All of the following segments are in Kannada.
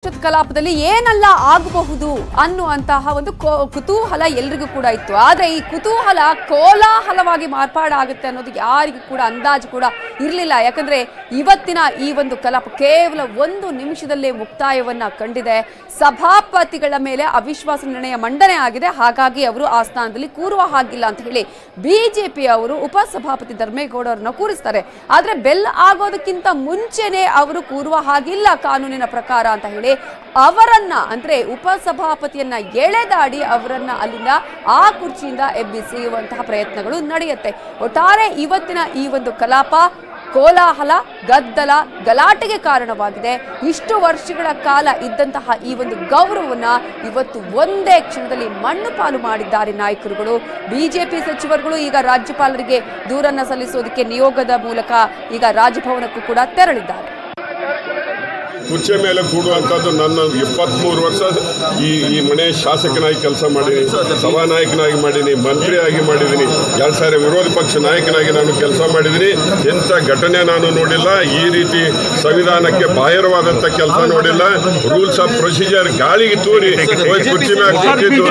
ಪರಿಷತ್ ಕಲಾಪದಲ್ಲಿ ಏನೆಲ್ಲ ಆಗಬಹುದು ಅನ್ನುವಂತಹ ಒಂದು ಕೋ- ಕುತೂಹಲ ಎಲ್ರಿಗೂ ಕೂಡ ಇತ್ತು ಆದ್ರೆ ಈ ಕುತೂಹಲ ಕೋಲಾಹಲವಾಗಿ ಮಾರ್ಪಾಡಾಗುತ್ತೆ ಅನ್ನೋದು ಯಾರಿಗೂ ಕೂಡ ಅಂದಾಜು ಕೂಡ ಇರಲಿಲ್ಲ ಯಾಕಂದ್ರೆ ಇವತ್ತಿನ ಈ ಒಂದು ಕಲಾಪ ಕೇವಲ ಒಂದು ನಿಮಿಷದಲ್ಲೇ ಮುಕ್ತಾಯವನ್ನ ಕಂಡಿದೆ ಸಭಾಪತಿಗಳ ಮೇಲೆ ಅವಿಶ್ವಾಸ ನಿರ್ಣಯ ಮಂಡನೆ ಆಗಿದೆ ಹಾಗಾಗಿ ಅವರು ಆ ಸ್ಥಾನದಲ್ಲಿ ಕೂರುವ ಹಾಗಿಲ್ಲ ಅಂತ ಹೇಳಿ ಬಿಜೆಪಿ ಅವರು ಉಪಸಭಾಪತಿ ಧರ್ಮೇಗೌಡ ಅವರನ್ನ ಕೂರಿಸ್ತಾರೆ ಆದ್ರೆ ಬೆಲ್ ಆಗೋದಕ್ಕಿಂತ ಮುಂಚೆನೆ ಅವರು ಕೂರುವ ಹಾಗಿಲ್ಲ ಕಾನೂನಿನ ಪ್ರಕಾರ ಅಂತ ಹೇಳಿ ಅವರನ್ನ ಅಂದ್ರೆ ಉಪಸಭಾಪತಿಯನ್ನ ಎಳೆದಾಡಿ ಅವರನ್ನ ಅಲ್ಲಿಂದ ಆ ಕುರ್ಚಿಯಿಂದ ಎಬ್ಬಿಸುವಂತಹ ಪ್ರಯತ್ನಗಳು ನಡೆಯುತ್ತೆ ಒಟ್ಟಾರೆ ಇವತ್ತಿನ ಈ ಒಂದು ಕಲಾಪ ಕೋಲಾಹಲ ಗದ್ದಲ ಗಲಾಟೆಗೆ ಕಾರಣವಾಗಿದೆ ಇಷ್ಟು ವರ್ಷಗಳ ಕಾಲ ಇದ್ದಂತಹ ಈ ಒಂದು ಗೌರವವನ್ನ ಇವತ್ತು ಒಂದೇ ಕ್ಷಣದಲ್ಲಿ ಮಣ್ಣು ಪಾಲು ಮಾಡಿದ್ದಾರೆ ನಾಯಕರುಗಳು ಬಿಜೆಪಿ ಸಚಿವರುಗಳು ಈಗ ರಾಜ್ಯಪಾಲರಿಗೆ ದೂರನ್ನ ಸಲ್ಲಿಸೋದಕ್ಕೆ ನಿಯೋಗದ ಮೂಲಕ ಈಗ ರಾಜಭವನಕ್ಕೂ ಕೂಡ ತೆರಳಿದ್ದಾರೆ ಕುರ್ಚಿ ಮೇಲೆ ಕೂಡುವಂಥದ್ದು ನನ್ನ ಇಪ್ಪತ್ತ್ಮೂರು ವರ್ಷ ಈ ಈ ಮನೆ ಶಾಸಕನಾಗಿ ಕೆಲಸ ಮಾಡೀನಿ ಸಭಾನಾಯಕನಾಗಿ ಮಾಡೀನಿ ಮಂತ್ರಿಯಾಗಿ ಮಾಡಿದ್ದೀನಿ ಎರಡು ಸಾರಿ ವಿರೋಧ ಪಕ್ಷ ನಾಯಕನಾಗಿ ನಾನು ಕೆಲಸ ಮಾಡಿದ್ದೀನಿ ಎಂಥ ಘಟನೆ ನಾನು ನೋಡಿಲ್ಲ ಈ ರೀತಿ ಸಂವಿಧಾನಕ್ಕೆ ಬಾಹಿರವಾದಂಥ ಕೆಲಸ ನೋಡಿಲ್ಲ ರೂಲ್ಸ್ ಆಫ್ ಪ್ರೊಸೀಜರ್ ಗಾಳಿಗೆ ತೂರಿ ಹೋಗಿ ಕುರ್ಚಿ ಮೇಲೆ ಕೂತಿದ್ದು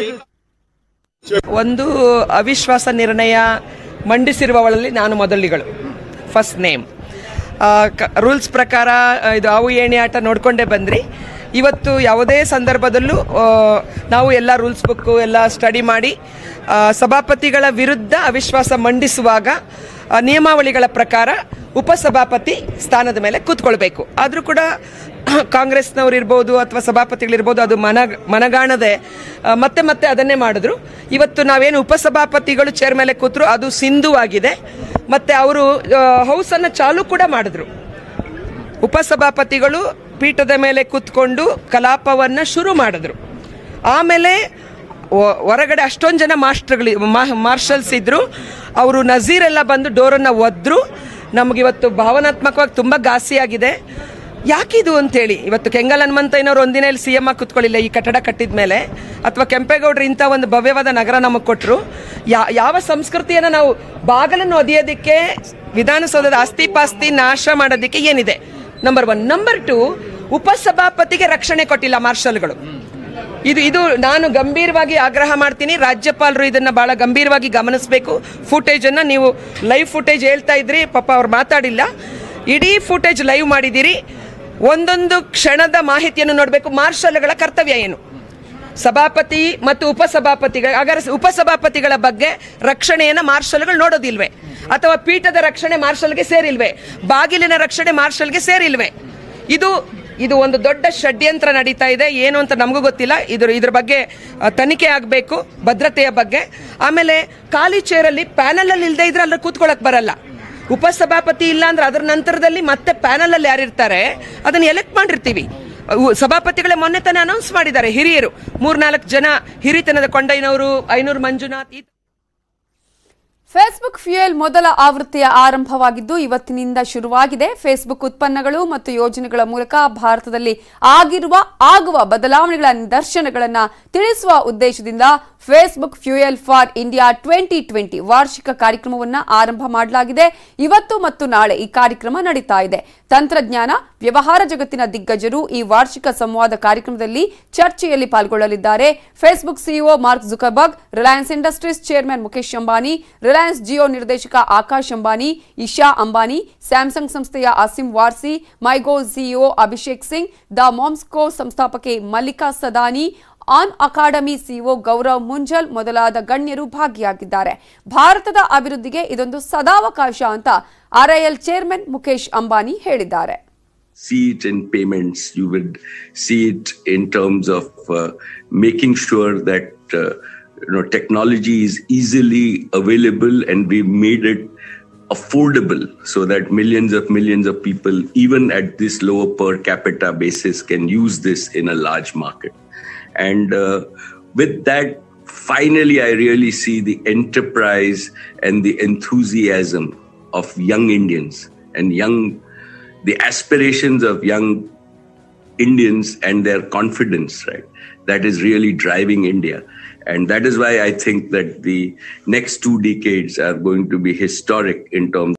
ಒಂದು ಅವಿಶ್ವಾಸ ನಿರ್ಣಯ ಮಂಡಿಸಿರುವವರಲ್ಲಿ ನಾನು ಮೊದಲಿಗಳು ಫಸ್ಟ್ ನೇಮ್ ರೂಲ್ಸ್ ಪ್ರಕಾರ ಆ, ಇದು ಅವು ಏಣಿ ಆಟ ನೋಡಿಕೊಂಡೇ ಬಂದ್ರಿ ಇವತ್ತು ಯಾವುದೇ ಸಂದರ್ಭದಲ್ಲೂ ಆ, ನಾವು ಎಲ್ಲ ರೂಲ್ಸ್ ಬುಕ್ಕು ಎಲ್ಲ ಸ್ಟಡಿ ಮಾಡಿ ಆ, ಸಭಾಪತಿಗಳ ವಿರುದ್ಧ ಅವಿಶ್ವಾಸ ಮಂಡಿಸುವಾಗ ಆ, ನಿಯಮಾವಳಿಗಳ ಪ್ರಕಾರ ಉಪಸಭಾಪತಿ ಸ್ಥಾನದ ಮೇಲೆ ಕೂತ್ಕೊಳ್ಬೇಕು ಆದರೂ ಕೂಡ ಕಾಂಗ್ರೆಸ್ನವ್ರು ಇರ್ಬೋದು ಅಥವಾ ಸಭಾಪತಿಗಳಿರ್ಬೋದು ಅದು ಮನ ಮನಗಾಣದೆ ಆ, ಮತ್ತೆ ಮತ್ತೆ ಅದನ್ನೇ ಮಾಡಿದ್ರು ಇವತ್ತು ನಾವೇನು ಉಪಸಭಾಪತಿಗಳು ಚೇರ್ ಮೇಲೆ ಕೂತ್ರು ಅದು ಸಿಂಧುವಾಗಿದೆ ಮತ್ತೆ ಅವರು ಹೌಸನ್ನು ಚಾಲು ಕೂಡ ಮಾಡಿದ್ರು ಉಪಸಭಾಪತಿಗಳು ಪೀಠದ ಮೇಲೆ ಕೂತ್ಕೊಂಡು ಕಲಾಪವನ್ನ ಶುರು ಮಾಡಿದ್ರು ಆಮೇಲೆ ಹೊ- ಹೊರಗಡೆ ಅಷ್ಟೊಂದು ಜನ ಮಾಸ್ಟರ್ಗಳು ಮಾ- ಮಾರ್ಷಲ್ಸ್ ಇದ್ರು ಅವರು ನಜೀರ್ ಎಲ್ಲ ಬಂದು ಡೋರನ್ನು ಒದ್ರು ನಮಗಿವತ್ತು ಭಾವನಾತ್ಮಕವಾಗಿ ತುಂಬ ಘಾಸಿಯಾಗಿದೆ ಯಾಕಿದು ಅಂತೇಳಿ ಇವತ್ತು ಕೆಂಗಲ್ ಹನುಮಂತಯ್ಯನವರು ಒಂದಿನ ಇಲ್ಲಿ ಸಿ ಎಮ್ ಆಗಿ ಕುತ್ಕೊಳ್ಳಿಲ್ಲ ಈ ಕಟ್ಟಡ ಕಟ್ಟಿದ ಮೇಲೆ ಅಥವಾ ಕೆಂಪೇಗೌಡರು ಇಂಥ ಒಂದು ಭವ್ಯವಾದ ನಗರ ನಮಗೆ ಕೊಟ್ಟರು ಯಾ ಯಾವ ಸಂಸ್ಕೃತಿಯನ್ನು ನಾವು ಬಾಗಲನ್ನು ಒದೆಯೋದಕ್ಕೆ ವಿಧಾನಸೌಧದ ಆಸ್ತಿ ಪಾಸ್ತಿ ನಾಶ ಮಾಡೋದಕ್ಕೆ ಏನಿದೆ ನಂಬರ್ ಒನ್ ನಂಬರ್ ಟು ಉಪಸಭಾಪತಿಗೆ ರಕ್ಷಣೆ ಕೊಟ್ಟಿಲ್ಲ ಮಾರ್ಷಲ್ಗಳು ಇದು ಇದು ನಾನು ಗಂಭೀರವಾಗಿ ಆಗ್ರಹ ಮಾಡ್ತೀನಿ ರಾಜ್ಯಪಾಲರು ಇದನ್ನ ಬಹಳ ಗಂಭೀರವಾಗಿ ಗಮನಿಸಬೇಕು ಫುಟೇಜ್ ಅನ್ನ ನೀವು ಲೈವ್ ಫುಟೇಜ್ ಹೇಳ್ತಾ ಇದ್ರಿ ಪಾಪ ಅವ್ರು ಮಾತಾಡಿಲ್ಲ ಇಡೀ ಫುಟೇಜ್ ಲೈವ್ ಮಾಡಿದಿರಿ ಒಂದೊಂದು ಕ್ಷಣದ ಮಾಹಿತಿಯನ್ನು ನೋಡಬೇಕು ಮಾರ್ಷಲ್ಗಳ ಕರ್ತವ್ಯ ಏನು ಸಭಾಪತಿ ಮತ್ತು ಉಪಸಭಾಪತಿಗಳ ಹಾಗಾದ್ರೆ ಉಪಸಭಾಪತಿಗಳ ಬಗ್ಗೆ ರಕ್ಷಣೆಯನ್ನ ಮಾರ್ಷಲ್ಗಳು ನೋಡೋದಿಲ್ವೇ ಅಥವಾ ಪೀಠದ ರಕ್ಷಣೆ ಮಾರ್ಷಲ್ಗೆ ಸೇರಿಲ್ವೇ ಬಾಗಿಲಿನ ರಕ್ಷಣೆ ಮಾರ್ಷಲ್ಗೆ ಸೇರಿಲ್ವೇ ಇದು ಇದು ಒಂದು ದೊಡ್ಡ ಷಡ್ಯಂತ್ರ ನಡೀತಾ ಇದೆ ಏನು ಅಂತ ನಮಗೂ ಗೊತ್ತಿಲ್ಲ ಇದ್ರ ಇದ್ರ ಬಗ್ಗೆ ಆ, ತನಿಖೆ ಆಗಬೇಕು ಭದ್ರತೆಯ ಬಗ್ಗೆ ಆಮೇಲೆ ಖಾಲಿ ಚೇರಲ್ಲಿ ಪ್ಯಾನಲ್ ಅಲ್ಲಿ ಇಲ್ಲದೆ ಇದ್ರೆ ಅಲ್ಲಿ ಕೂತ್ಕೊಳ್ಳಕ್ ಬರಲ್ಲ ಉಪಸಭಾಪತಿ ಇಲ್ಲ ಅಂದ್ರೆ ಅದರ ನಂತರದಲ್ಲಿ ಮತ್ತೆ ಪ್ಯಾನಲ್ ಅಲ್ಲಿ ಯಾರಿರ್ತಾರೆ ಅದನ್ನ ಎಲೆಕ್ಟ್ ಮಾಡಿರ್ತೀವಿ ಉ- ಸಭಾಪತಿಗಳೇ ಮೊನ್ನೆ ತಾನೇ ಅನೌನ್ಸ್ ಮಾಡಿದ್ದಾರೆ ಹಿರಿಯರು ಮೂರ್ನಾಲ್ಕು ಜನ ಹಿರಿತನದ ಕೊಂಡೈನವರು ಐನೂರು ಮಂಜುನಾಥ್ ಈ ಫೇಸ್ಬುಕ್ ಫ್ಯೂಯಲ್ ಮೊದಲ ಆವೃತ್ತಿಯ ಆರಂಭವಾಗಿದ್ದು ಇವತ್ತಿನಿಂದ ಶುರುವಾಗಿದೆ ಫೇಸ್ಬುಕ್ ಉತ್ಪನ್ನಗಳು ಮತ್ತು ಯೋಜನೆಗಳ ಮೂಲಕ ಭಾರತದಲ್ಲಿ ಆಗಿರುವ ಆಗುವ ಬದಲಾವಣೆಗಳ ನಿದರ್ಶನಗಳನ್ನ ತಿಳಿಸುವ ಉದ್ದೇಶದಿಂದ Facebook fuel for India twenty twenty ವಾರ್ಷಿಕ ಕಾರ್ಯಕ್ರಮವನ್ನ ಆರಂಭ ಮಾಡಲಾಗಿದೆ ಇವತ್ತು ಮತ್ತು ನಾಳೆ ಈ ಕಾರ್ಯಕ್ರಮ ನಡೀತಾ ಇದೆ ತಂತ್ರಜ್ಞಾನ ವ್ಯವಹಾರ ಜಗತ್ತಿನ ದಿಗ್ಗಜರು ಈ ವಾರ್ಷಿಕ ಸಂವಾದ ಕಾರ್ಯಕ್ರಮದಲ್ಲಿ ಚರ್ಚೆಯಲ್ಲಿ ಪಾಲ್ಗೊಳ್ಳಲಿದ್ದಾರೆ Facebook CEO Mark Zuckerberg Reliance industries chairman Mukesh Ambani Reliance Jio ನಿರ್ದೇಶಕ ಆಕಾಶ್ ಅಂಬಾನಿ ಇಶಾ ಅಂಬಾನಿ ಸ್ಯಾಮ್ಸಂಗ್ ಸಂಸ್ಥೆಯ Asim Warsi MyGov CEO Abhishek Singh the ಮಾಮ್ಸ್ಕೋ ಸಂಸ್ಥಾಪಕಿ Mallika Sadani Unacademy CEO Gaurav Munjal ಮೊದಲಾದ ಗಣ್ಯರು ಭಾಗಿಯಾಗಿದ್ದಾರೆ ಭಾರತದ ಅಭಿವೃದ್ಧಿಗೆ ಇದೊಂದು ಸದಾವಕಾಶ ಅಂತ ಆರ್ಐಎಲ್ ಚೇರ್ಮನ್ ಮುಖೇಶ್ ಅಂಬಾನಿ ಹೇಳಿದ್ದಾರೆ see it in payments. You would see it in terms of uh, making sure that uh, you know technology is easily available, and we've made it affordable so that millions of millions of people, even at this lower per capita basis, can use this in a large market. And uh, with that, finally, I really see the enterprise and the enthusiasm of young Indians and young the aspirations of young Indians and their confidence, right? That is really driving India. And that is why I think that the next two decades are going to be historic in terms